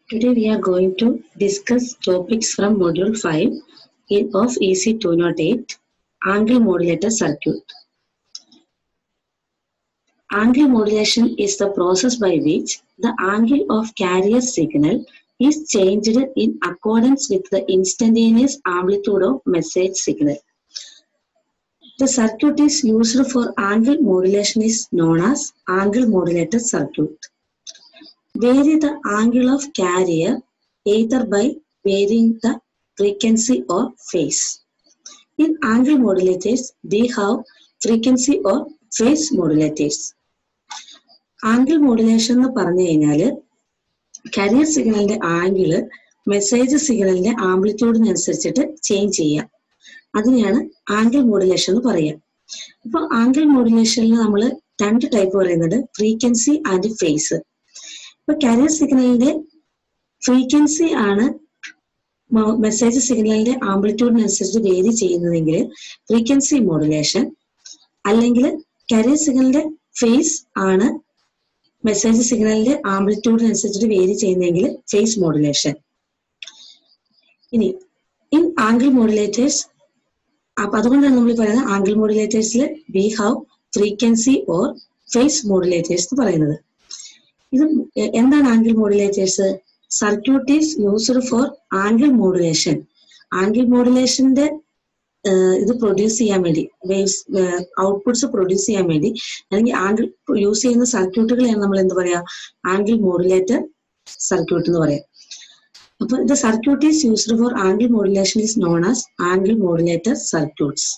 Today we are going to discuss topics from Module 5 in, of EC 208 Angle Modulator Circuit. Angle modulation is the process by which the angle of carrier signal is changed in accordance with the instantaneous amplitude of message signal. The circuit is used for angle modulation is known as angle modulator circuit. Vary the angle of carrier either by varying the frequency or phase. In angle modulators, we have frequency or phase modulators. Angle modulation എന്ന് പറഞ്ഞു കഴിഞ്ഞാൽ career സിഗ്നലിന്റെ angle message സിഗ്നലിന്റെ ആംപ്ലിറ്റ്യൂഡിനനുസരിച്ചിട്ട് change ചെയ്യാം അതിനെയാണ് angle modulation എന്ന് പറയുക ഇപ്പൊ ആംഗിൾ മോഡുലേഷനിൽ നമ്മൾ രണ്ട് ടൈപ്പ് പറയുന്നത് ഫ്രീക്വൻസി ആൻഡ് ഫേസ് ഇപ്പൊ കരിയർ സിഗ്നലിന്റെ ഫ്രീക്വൻസി ആണ് മെസ്സേജ് സിഗ്നലിന്റെ ആംപ്ലിറ്റ്യൂഡിനനുസരിച്ച് വേരി ചെയ്യുന്നതെങ്കിൽ ഫ്രീക്വൻസി മോഡുലേഷൻ അല്ലെങ്കിൽ കരിയർ സിഗ്നലിന്റെ ഫേസ് ആണ് മെസ്സേജ് സിഗ്നലിന്റെ ആംപ്ലിറ്റ്യൂഡിനനുസരിച്ചിട്ട് വേരി ചെയ്യുന്നെങ്കിൽ ഫേസ് മോഡുലേഷൻ ഇനി ഇൻ ആംഗിൾ മോഡുലേറ്റേഴ്സ് അപ്പൊ അതുകൊണ്ടാണ് നമ്മൾ പറയുന്നത് ആംഗിൾ മോഡുലേറ്റേഴ്സിൽ we have frequency or phase modulators എന്ന് പറയുന്നത് ഇത് എന്താണ് angle modulators circuit is used for angle modulation angle മോഡുലേഷന്റെ ഇത് പ്രൊഡ്യൂസ് ചെയ്യാൻ വേണ്ടി വേവ്സ് ഔട്ട്പുട്ട്സ് പ്രൊഡ്യൂസ് ചെയ്യാൻ വേണ്ടി അല്ലെങ്കിൽ ആംഗിൾ യൂസ് ചെയ്യുന്ന സർക്യൂട്ടുകളെയാണ് നമ്മൾ എന്ത് പറയാ ആംഗിൾ മോഡുലേറ്റർ സർക്യൂട്ട് എന്ന് പറയാം അപ്പൊ ഇത് circuit is used for angle modulation is known as angle modulator circuits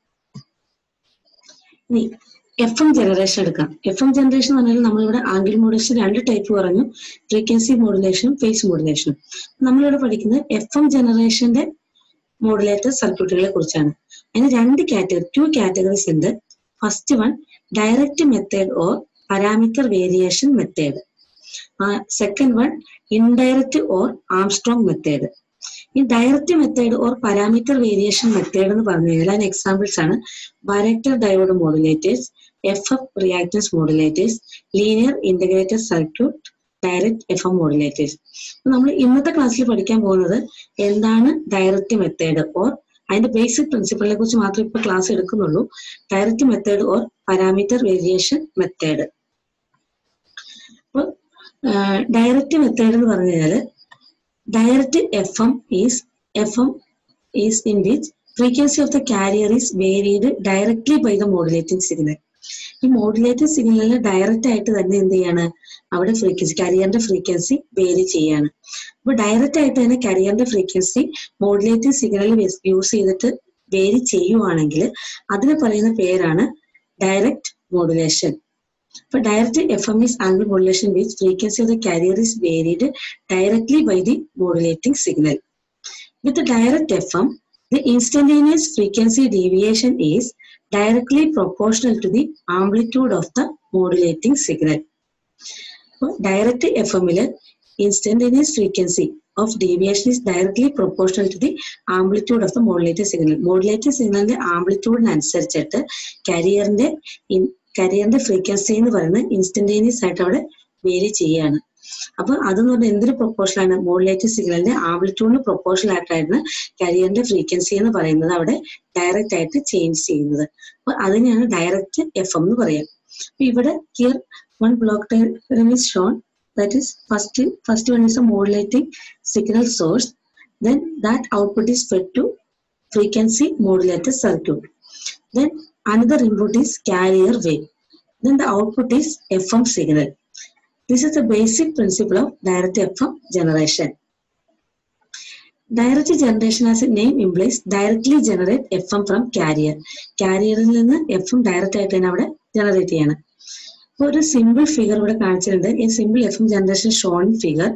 ഇനി എഫ് എം ജനറേഷൻ എടുക്കാം എഫ് എം ജനറേഷൻ എന്ന് പറഞ്ഞാൽ നമ്മളിവിടെ ആംഗിൾ മോഡുലേഷൻ രണ്ട് ടൈപ്പ് പറഞ്ഞു ഫ്രീക്വൻസി മോഡുലേഷനും ഫേസ് മോഡുലേഷനും നമ്മളിവിടെ പഠിക്കുന്നത് എഫ് എം ജനറേഷന്റെ മോഡുലേറ്റർ സർക്യൂട്ടുകളെ കുറിച്ചാണ് അതിന് രണ്ട് കാറ്റഗറി ടു കാറ്റഗറീസ് ഉണ്ട് first one direct method or parameter variation method second one indirect or Armstrong method ഈ direct method or parameter variation method എന്ന് പറഞ്ഞു കഴിഞ്ഞാൽ അതിന് എക്സാമ്പിൾസ് ആണ് varactor diode modulators F F reactance modulators linear integrated circuit direct F M modulators നമ്മൾ ഇന്നത്തെ ക്ലാസ്സിൽ പഠിക്കാൻ പോകുന്നത് എന്താണ് ഡയറക്റ്റ് മെത്തേഡ് ഓർ അതിന്റെ ബേസിക് പ്രിൻസിപ്പിളിനെ കുറിച്ച് മാത്രമേ ഇപ്പൊ ക്ലാസ് എടുക്കുന്നുള്ളൂ direct method or parameter variation method അപ്പൊ ഡയറക്റ്റ് മെത്തേഡ് എന്ന് പറഞ്ഞു കഴിഞ്ഞാല് direct F M is F M is in which frequency of the carrier is varied directly by the modulating signal ഈ മോഡുലേറ്റിംഗ് സിഗ്നലിന് ഡയറക്റ്റ് ആയിട്ട് തന്നെ എന്ത് ചെയ്യാണ് അവിടെ ഫ്രീക്വൻസി കരിയറിന്റെ ഫ്രീക്വൻസി വേരി ചെയ്യാണ് അപ്പൊ ഡയറക്റ്റ് ആയിട്ട് തന്നെ കരിയറിന്റെ ഫ്രീക്വൻസി മോഡുലേറ്റിംഗ് സിഗ്നൽ യൂസ് ചെയ്തിട്ട് വേരി ചെയ്യുവാണെങ്കിൽ അതിന് പറയുന്ന പേരാണ് direct modulation For direct FM is angle modulation which frequency of the carrier is varied directly by the modulating signal. With the direct FM, the instantaneous frequency deviation is directly proportional to the amplitude of the modulating signal. Direct FM instantaneous frequency of deviation is directly proportional to the amplitude of the modulating signal. Modulating signal ആംപ്ലിറ്റ്യൂഡിനനുസരിച്ചിട്ട് കാരിയറിന്റെ കരിയറിന്റെ frequency എന്ന് പറയുന്നത് instantaneous ആയിട്ട് അവിടെ vary ചെയ്യാണ് അപ്പൊ അതെന്ന് പറഞ്ഞാൽ എന്തിന് പ്രൊപ്പോർഷൻ ആണ് മോഡുലേറ്റഡ് സിഗ്നലിന്റെ ആംപ്ലിറ്റ്യൂഡിന് പ്രൊപ്പോർഷൻ ആയിട്ടായിരുന്നു കരിയറിന്റെ ഫ്രീക്വൻസി എന്ന് പറയുന്നത് അവിടെ ഡയറക്റ്റ് ആയിട്ട് ചേഞ്ച് ചെയ്യുന്നത് അപ്പൊ അതിനെയാണ് ഡയറക്റ്റ് എഫ് എം എന്ന് പറയാം അപ്പൊ ഇവിടെ here one block diagram is shown that is first first one is a modulating signal source then that output is fed to frequency modulator circuit then another input is carrier wave then the output is fm signal this is the basic principle of direct fm generation direct generation as a name implies directly generate fm from carrier carrierൽ നിന്ന് fm direct ആയിട്ട് തന്നെ അവിടെ generate ചെയ്യണം അപ്പോൾ ഒരു simple figure ഇവിടെ കാണിച്ചിട്ടുണ്ട് ഈ simple F M generation shown figure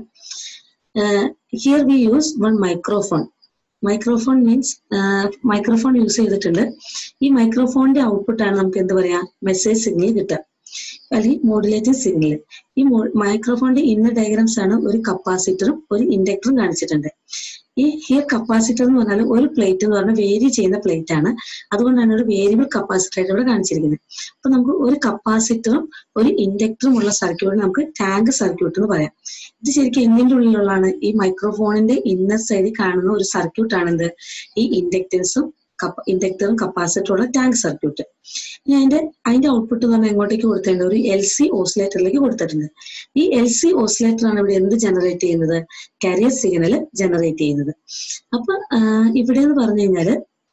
here we use one microphone microphone means microphone use ചെയ്തിട്ടുണ്ട് ഈ മൈക്രോഫോണിന്റെ ഔട്ട്പുട്ട് ആണ് നമുക്ക് എന്ത് പറയാ മെസ്സേജ് സിഗ്നൽ കിട്ടുക അല്ലെങ്കിൽ മോഡുലേറ്റിംഗ് സിഗ്നൽ ഈ മൈക്രോഫോണിന്റെ ഇന്നർ ഡയഗ്രാംസ് ആണ് ഒരു കപ്പാസിറ്ററും ഒരു ഇൻഡക്ടറും കാണിച്ചിട്ടുണ്ട് ഈ ഹിയർ കപ്പാസിറ്റർ എന്ന് പറഞ്ഞാൽ ഒരു പ്ലേറ്റ് എന്ന് പറഞ്ഞാൽ വേരി ചെയ്യുന്ന പ്ലേറ്റ് ആണ് അതുകൊണ്ടാണ് ഒരു വേരിയബിൾ കപ്പാസിറ്റർ ആയിട്ട് ഇവിടെ കാണിച്ചിരിക്കുന്നത് അപ്പൊ നമുക്ക് ഒരു കപ്പാസിറ്ററും ഒരു ഇൻഡക്ടറും ഉള്ള സർക്യൂട്ട് നമുക്ക് ടാങ്ക് സർക്യൂട്ട് എന്ന് പറയാം ഇത് ശരിക്കും എന്തിന്റെ ഉള്ളിലുള്ളതാണ് ഈ മൈക്രോഫോണിന്റെ ഇന്നർ സൈഡിൽ കാണുന്ന ഒരു സർക്യൂട്ട് ആണെന്ത് ഈ ഇൻഡക്ടൻസും ഇൻഡക്ടറും കപ്പാസിറ്ററും ഉള്ള ടാങ്ക് സർക്യൂട്ട് ഇനി അതിന്റെ അതിന്റെ ഔട്ട്പുട്ട് എന്ന് പറഞ്ഞാൽ എങ്ങോട്ടേക്ക് കൊടുത്തിട്ടുണ്ട് ഒരു എൽ സി ഓസിലേറ്ററിലേക്ക് കൊടുത്തിട്ടുണ്ട് ഈ എൽ സി ഓസിലേറ്റർ ആണ് ഇവിടെ എന്ത് ജനറേറ്റ് ചെയ്യുന്നത് കാരിയർ സിഗ്നൽ ജനറേറ്റ് ചെയ്യുന്നത് അപ്പൊ ഇവിടെ എന്ന് പറഞ്ഞു കഴിഞ്ഞാല്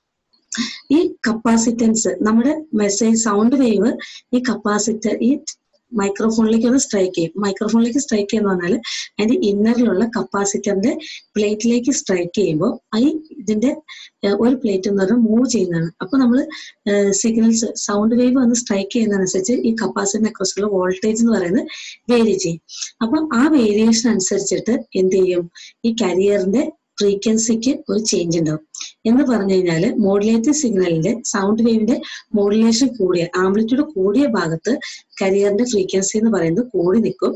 ഈ കപ്പാസിറ്റൻസ് നമ്മുടെ മെസ്സേജ് സൗണ്ട് വേവ് ഈ കപ്പാസിറ്റർ ഈ മൈക്രോഫോണിലേക്ക് ഒന്ന് സ്ട്രൈക്ക് ചെയ്യും മൈക്രോഫോണിലേക്ക് സ്ട്രൈക്ക് ചെയ്യുന്ന പറഞ്ഞാൽ അതിന്റെ ഇന്നറിലുള്ള കപ്പാസിറ്ററിന്റെ പ്ലേറ്റിലേക്ക് സ്ട്രൈക്ക് ചെയ്യുമ്പോൾ ഈ ഇതിന്റെ ഒരു പ്ലേറ്റ് എന്ന് പറഞ്ഞാൽ മൂവ് ചെയ്യുന്നതാണ് അപ്പൊ നമ്മൾ സിഗ്നൽസ് സൗണ്ട് വേവ് വന്ന് സ്ട്രൈക്ക് ചെയ്യുന്നതനുസരിച്ച് ഈ കപ്പാസിറ്ററിനെ കുറിച്ചുള്ള വോൾട്ടേജ് എന്ന് പറയുന്നത് വേരി ചെയ്യും അപ്പൊ ആ വേരിയേഷൻ അനുസരിച്ചിട്ട് എന്ത് ചെയ്യും ഈ കരിയറിന്റെ ഫ്രീക്വൻസിക്ക് ഒരു ചേഞ്ച് ഉണ്ടാവും എന്ന് പറഞ്ഞു കഴിഞ്ഞാല് മോഡുലേറ്റീവ് സിഗ്നലിന്റെ സൗണ്ട് വേവിന്റെ മോഡുലേഷൻ കൂടിയ ആംപ്ലിറ്റ്യൂഡ് കൂടിയ ഭാഗത്ത് കരിയറിന്റെ ഫ്രീക്വൻസി എന്ന് പറയുന്നത് കൂടി നിൽക്കും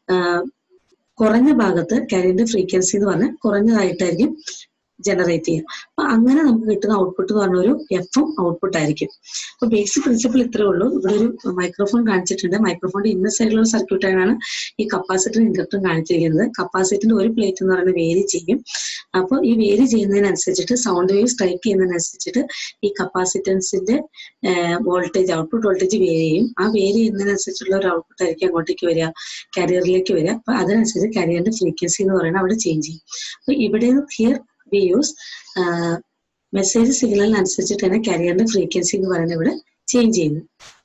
കുറഞ്ഞ ഭാഗത്ത് കരിയറിന്റെ ഫ്രീക്വൻസി എന്ന് പറഞ്ഞാൽ കുറഞ്ഞതായിട്ടായിരിക്കും ജനറേറ്റ് ചെയ്യുക അപ്പൊ അങ്ങനെ നമുക്ക് കിട്ടുന്ന ഔട്ട്പുട്ട് എന്ന് പറഞ്ഞ ഒരു എഫ് എം ഔട്ട്പുട്ട് ആയിരിക്കും അപ്പൊ ബേസിക് പ്രിൻസിപ്പിൾ ഇത്രേ ഉള്ളൂ ഇവിടെ ഒരു മൈക്രോഫോൺ കാണിച്ചിട്ടുണ്ട് മൈക്രോഫോണിന്റെ ഇന്നർ സൈഡിലുള്ള സർക്യൂട്ടാണ് ഈ കപ്പാസിറ്ററും ഇൻഡക്ടറും കാണിച്ചിരിക്കുന്നത് കപ്പാസിറ്ററിന്റെ ഒരു പ്ലേറ്റ് എന്ന് പറയുന്നത് വേരി ചെയ്യും അപ്പോൾ ഈ വേരി ചെയ്യുന്നതിനനുസരിച്ചിട്ട് സൗണ്ട് വേവ് സ്ട്രൈക്ക് ചെയ്യുന്നതിനനുസരിച്ചിട്ട് ഈ കപ്പാസിറ്റൻസിന്റെ വോൾട്ടേജ് ഔട്ട്പുട്ട് വോൾട്ടേജ് വേരി ചെയ്യും ആ വേരി ചെയ്യുന്നതിനനുസരിച്ചുള്ള ഒരു ഔട്ട്പുട്ട് ആയിരിക്കും അങ്ങോട്ടേക്ക് വരിക കരിയറിലേക്ക് വരിക അപ്പൊ അതിനനുസരിച്ച് കരിയറിന്റെ ഫ്രീക്വൻസി എന്ന് പറയുന്നത് അവിടെ ചേഞ്ച് ചെയ്യും അപ്പൊ ഇവിടെ ഹിയർ വി യൂസ് മെസ്സേജ് സിഗ്നലിനനുസരിച്ചിട്ട് തന്നെ കരിയറിന്റെ ഫ്രീക്വൻസി എന്ന് പറയുന്നത് ഇവിടെ ചേഞ്ച് ചെയ്യുന്നു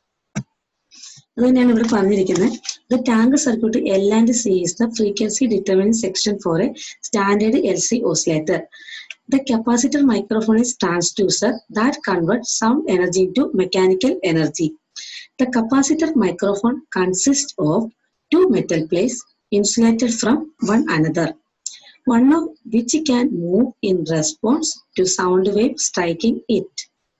അത് തന്നെയാണ് ഇവിടെ പറഞ്ഞിരിക്കുന്നത് the tank circuit L and C is the frequency determining section for a standard L C oscillator The capacitor microphone is transducer that converts sound energy into mechanical energy. The capacitor microphone consists of two metal plates insulated from one another. one of which can move in response to sound wave striking it.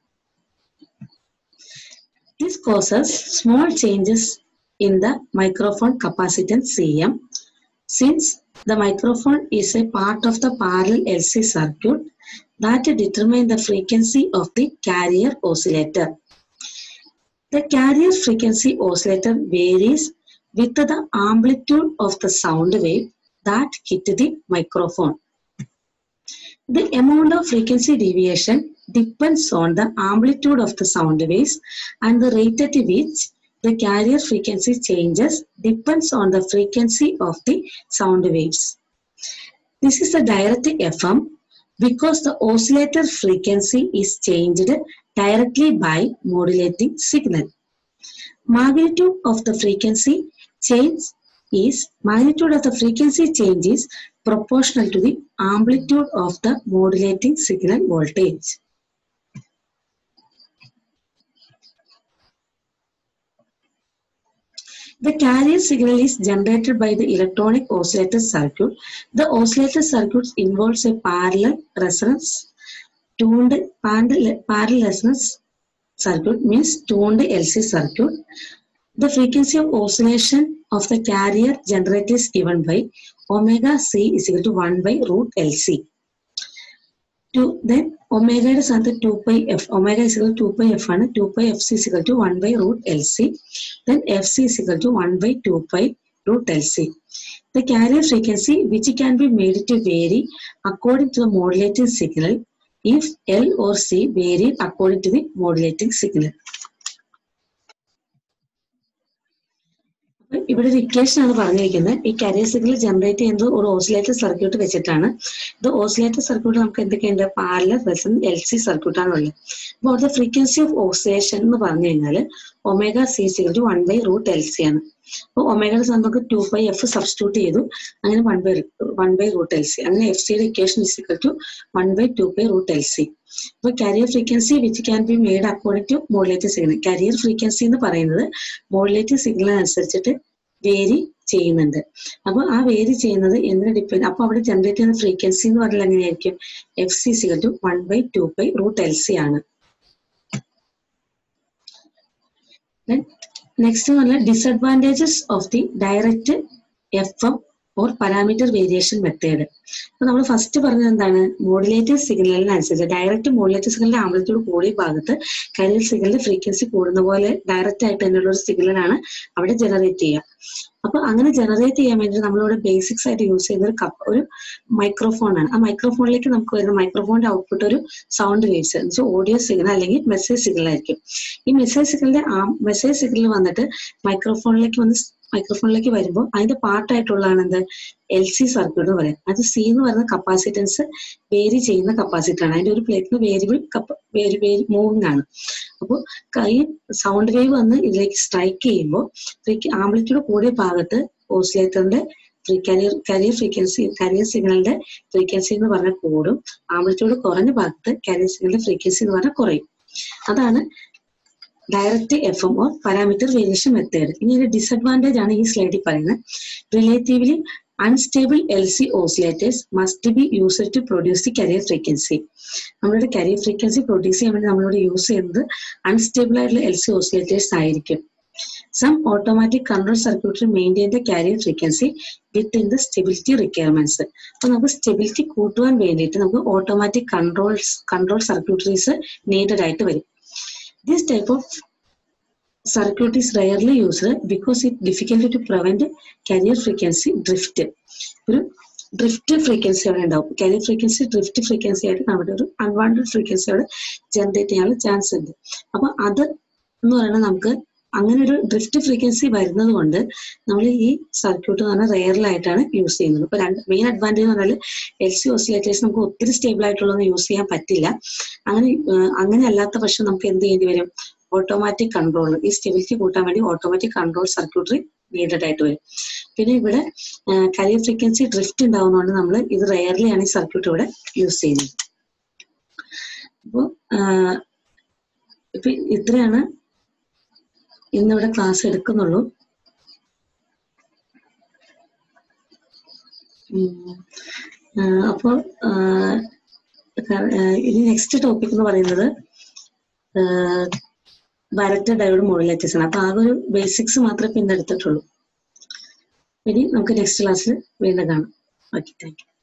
This causes small changes in the microphone capacitance Cm. Since the microphone is a part of the parallel LC circuit that determine the frequency of the carrier oscillator. The carrier frequency oscillator varies with the amplitude of the sound wave that hit the microphone. The amount of frequency deviation depends on the amplitude of the sound waves and the rate at which the carrier frequency changes depends on the frequency of the sound waves. This is a direct FM because the oscillator frequency is changed directly by modulating signal. Magnitude of the frequency change is magnitude of the frequency change is proportional to the amplitude of the modulating signal voltage. The carrier signal is generated by the electronic oscillator circuit. The oscillator circuit involves a parallel resonance tuned parallel resonance circuit means tuned LC circuit. The frequency of oscillation of the carrier generator is given by omega c is equal to 1 by root LC. To, then ഒമേഗയുടെ സ്ഥാനത്ത് two pi F omega is equal two pi F ആണ് two pi F C is equal to one by root L C then F C is equal to one by two pi root LC. The carrier frequency which can be made to vary according to the modulating signal if L or C vary according to the modulating signal. അപ്പൊ ഇവിടെ ഒരു equation ആണ് പറഞ്ഞിരിക്കുന്നത് ഈ carrier signal generate ചെയ്യുന്നത് ഒരു oscillator circuit വെച്ചിട്ടാണ് ഇത് ഓസിലേറ്റർ സർക്യൂട്ട് നമുക്ക് എന്തൊക്കെയുണ്ട് parallel resonant L C circuit ആണ് ഉള്ളത് അപ്പോൾ അവിടുത്തെ ഫ്രീക്വൻസി ഓഫ് ഓസിലേഷൻ എന്ന് പറഞ്ഞു കഴിഞ്ഞാൽ omega C is equal to one by root L C ആണ് അപ്പോൾ ഒമേഗയുടെ സ്ഥാനം നമുക്ക് ടു ബൈ എഫ് സബ്സ്റ്റിറ്റ്യൂട്ട് ചെയ്തു അങ്ങനെ one by one by root L C അങ്ങനെ എഫ് സിയുടെ equation is equal to one by two by root L C അപ്പോൾ carrier frequency which can be made according to modulative signal carrier frequency എന്ന് പറയുന്നത് മോഡുലേറ്റീവ് signal അനുസരിച്ചിട്ട് vary ചെയ്യുന്നുണ്ട് അപ്പൊ ആ vary ചെയ്യുന്നത് എന്തിനെ ഡിപ്പെൻഡ് അപ്പൊ അവിടെ ജനറേറ്റ് ചെയ്യുന്ന ഫ്രീക്വൻസി എന്ന് പറഞ്ഞാൽ എങ്ങനെയായിരിക്കും F C is equal to one by two by root L C ആണ് നെക്സ്റ്റ് എന്ന് പറഞ്ഞാൽ disadvantages of the direct F M or parameter variation method അപ്പൊ നമ്മൾ ഫസ്റ്റ് പറഞ്ഞത് എന്താണ് മോഡുലേറ്റഡ് സിഗ്നലിനനുസരിച്ച് ഡയറക്റ്റ് മോഡുലേറ്റഡ് സിഗ്നലിന്റെ ആംപ്ലിറ്റ്യൂഡ് കൂടിയ ഭാഗത്ത് കരിയർ സിഗ്നലിന്റെ ഫ്രീക്വൻസി കൂടുന്ന പോലെ ഡയറക്റ്റ് ആയിട്ട് തന്നെയുള്ള ഒരു സിഗ്നലാണ് അവിടെ ജനറേറ്റ് ചെയ്യുക അപ്പൊ അങ്ങനെ ജനറേറ്റ് ചെയ്യാൻ വേണ്ടി നമ്മളിവിടെ ബേസിക്സ് ആയിട്ട് യൂസ് ചെയ്യുന്ന ഒരു കപ്പ് ഒരു മൈക്രോഫോൺ ആണ് ആ മൈക്രോഫോണിലേക്ക് നമുക്ക് വരുന്ന മൈക്രോഫോണിന്റെ ഔട്ട്പുട്ട് ഒരു സൗണ്ട് വേവ്സ് എന്ന് വെച്ചാൽ ഓഡിയോ സിഗ്നൽ അല്ലെങ്കിൽ മെസ്സേജ് സിഗ്നൽ ആയിരിക്കും ഈ മെസ്സേജ് സിഗ്നലിന്റെ ആ മെസ്സേജ് സിഗ്നൽ വന്നിട്ട് മൈക്രോഫോണിലേക്ക് വന്ന് മൈക്രോഫോണിലേക്ക് വരുമ്പോൾ അതിന്റെ പാർട്ടായിട്ടുള്ളതാണ് എന്ത് എൽ സി സർക്യൂട്ട് എന്ന് പറയാം അത് സി എന്ന് പറയുന്ന കപ്പാസിറ്റൻസ് വേരി ചെയ്യുന്ന കപ്പാസിറ്റർ ആണ് അതിന്റെ ഒരു പ്ലേറ്റിന് വേരിയബിൾ വേരി വേരി മൂവിങ് ആണ് അപ്പോൾ കൈ സൗണ്ട് വേവ് വന്ന് ഇതിലേക്ക് സ്ട്രൈക്ക് ചെയ്യുമ്പോൾ ആംപ്ലിറ്റ്യൂഡ് കൂടിയ ഭാഗത്ത് ഓസിലേറ്ററിന്റെ free carrier carrier frequency carrier സിഗ്നലിന്റെ ഫ്രീക്വൻസി എന്ന് പറഞ്ഞാൽ കൂടും ആംപ്ലിറ്റ്യൂഡ് കുറഞ്ഞ ഭാഗത്ത് കരിയർ സിഗ്നലിന്റെ ഫ്രീക്വൻസി എന്ന് പറഞ്ഞാൽ കുറയും അതാണ് direct F M or parameter variation method ഇനി ഒരു ഡിസഡ്വാൻറ്റേജ് ആണ് ഈ സ്ലൈഡിൽ പറയുന്നത് relatively unstable L C oscillators must be used to produce the carrier frequency നമ്മളുടെ കരിയർ ഫ്രീക്വൻസി പ്രൊഡ്യൂസ് ചെയ്യാൻ വേണ്ടി നമ്മളിവിടെ യൂസ് ചെയ്യുന്നത് അൺസ്റ്റേബിൾ ആയിട്ടുള്ള എൽ സി ഓസിലേറ്റേഴ്സ് ആയിരിക്കും some automatic control circuitry maintain the carrier frequency within the stability requirements അപ്പൊ നമുക്ക് stability കൂട്ടുവാൻ വേണ്ടിയിട്ട് നമുക്ക് automatic controls control circuitries needed ആയിട്ട് വരും this type of circuit is rarely used because it difficult to prevent carrier frequency drift ഒരു drift frequency അവിടെ ഉണ്ടാവും കാരിയർ ഫ്രീക്വൻസി ഡ്രിഫ്റ്റ് ഫ്രീക്വൻസി ആയിട്ട് നമ്മുടെ ഒരു അൺവാണ്ടഡ് ഫ്രീക്വൻസി അവിടെ ജനറേറ്റ് ചെയ്യാനുള്ള ചാൻസ് ഉണ്ട് അപ്പൊ അത് എന്ന് പറയുന്നത് നമുക്ക് അങ്ങനെ ഒരു ഡ്രിഫ്റ്റ് ഫ്രീക്വൻസി വരുന്നത് കൊണ്ട് നമ്മൾ ഈ സർക്യൂട്ട് എന്ന് പറഞ്ഞാൽ റെയറിലായിട്ടാണ് യൂസ് ചെയ്യുന്നത് ഇപ്പൊ രണ്ട് മെയിൻ അഡ്വാൻറ്റേജ് എന്ന് പറഞ്ഞാൽ എൽ സി ഓസിലേറ്റേഴ്സ് നമുക്ക് ഒത്തിരി സ്റ്റേബിൾ ആയിട്ടുള്ളതൊന്നും യൂസ് ചെയ്യാൻ പറ്റില്ല അങ്ങനെ അങ്ങനെ അല്ലാത്ത പക്ഷം നമുക്ക് എന്ത് ചെയ്യേണ്ടി വരും ഓട്ടോമാറ്റിക് കൺട്രോൾ ഈ സ്റ്റെബിലിറ്റി കൂട്ടാൻ വേണ്ടി ഓട്ടോമാറ്റിക് കൺട്രോൾ സർക്യൂട്ടറി നീഡഡ് ആയിട്ട് വരും പിന്നെ ഇവിടെ കരിയർ ഫ്രീക്വൻസി ഡ്രിഫ്റ്റ് ഉണ്ടാവുന്നതുകൊണ്ട് നമ്മൾ ഇത് റെയർലി ആണ് ഈ സർക്യൂട്ട് ഇവിടെ യൂസ് ചെയ്യുന്നത് അപ്പോൾ ഇപ്പൊ ഇത്രയാണ് ഇന്നിവിടെ ക്ലാസ് എടുക്കുന്നുള്ളൂ അപ്പോൾ ഇനി നെക്സ്റ്റ് ടോപ്പിക് എന്ന് പറയുന്നത് വരറ്റ ഡയോഡ് മോഡുലേറ്റേഴ്സ് ആണ് അപ്പൊ ആകെ ഒരു ബേസിക്സ് മാത്രമേ പിന്നെ എടുത്തിട്ടുള്ളൂ ഇനി നമുക്ക് നെക്സ്റ്റ് ക്ലാസ്സിൽ വീണ്ടും കാണാം ഓക്കെ താങ്ക് യു